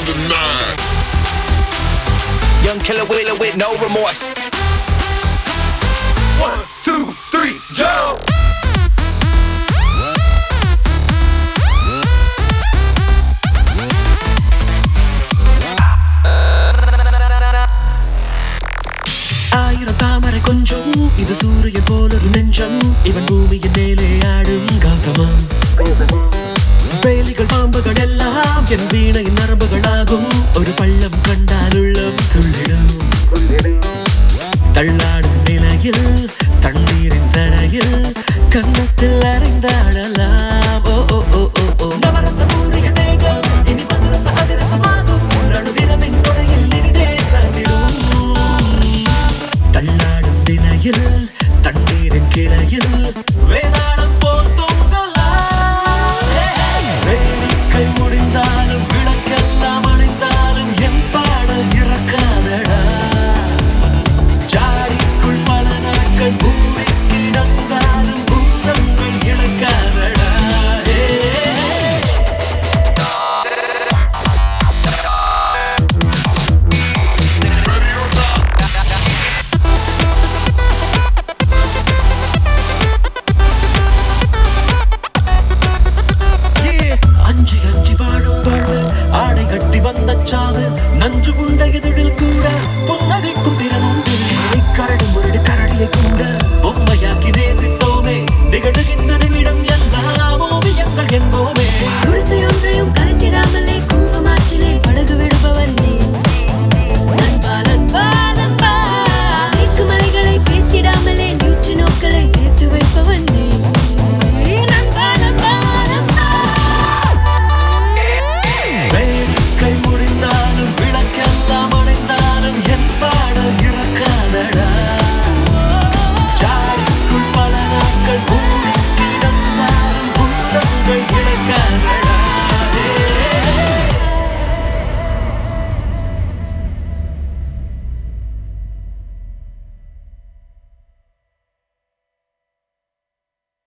deny. Young killer wheeler with no remorse. One, two, three, jump! ஆயிரம் தாமரை கொஞ்சம் இது சூரியன் போலொரு நெஞ்சம் இவன் பூமியின் மேலே ஆடும் கௌதமம் வேலிகள் பாம்புகள் எல்லாம் என் வீணையின் நரம்புகளாகும் ஒரு பள்ளம் கண்டால் உள்ளம் துள்ளிடும் தள்ளாடும் நிலையில் தண்ணீரின் தரையில் கன்னத்தில் அறைந்தாட